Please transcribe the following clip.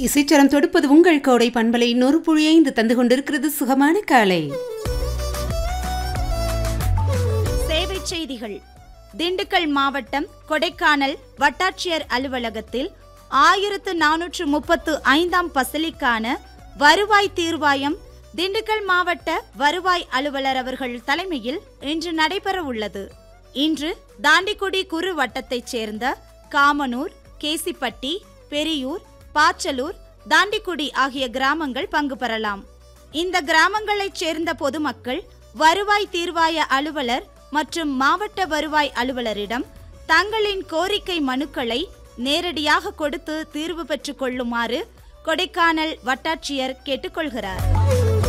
இசைச்சரம் தொடுப்பது உங்கள் கோடை பண்பலை நொறு புழியைந்து தந்து கொண்டிருக்கிறது சுகமான காலை சேவை செய்திகள் திண்டுக்கல் மாவட்டம் கொடைக்கானல் வட்டாட்சியர் அலுவலகத்தில் ஆயிரத்து நானூற்று முப்பத்து ஐந்தாம் பசலிக்கான வருவாய் தீர்வாயம் திண்டுக்கல் மாவட்ட வருவாய் அலுவலர் அவர்கள் தலைமையில் இன்று நடைபெற உள்ளது இன்று தாண்டிக்குடி குறு வட்டத்தைச் சேர்ந்த காமனூர் கேசிப்பட்டி பெரியூர் பாச்சலூர் தாண்டிக்குடி ஆகிய கிராமங்கள் பங்கு பெறலாம் இந்த கிராமங்களைச் சேர்ந்த பொதுமக்கள் வருவாய் தீர்வாய அலுவலர் மற்றும் மாவட்ட வருவாய் அலுவலரிடம் தங்களின் கோரிக்கை மனுக்களை நேரடியாக கொடுத்து தீர்வு பெற்றுக் கொள்ளுமாறு கொடைக்கானல் வட்டாட்சியர் கேட்டுக்கொள்கிறார்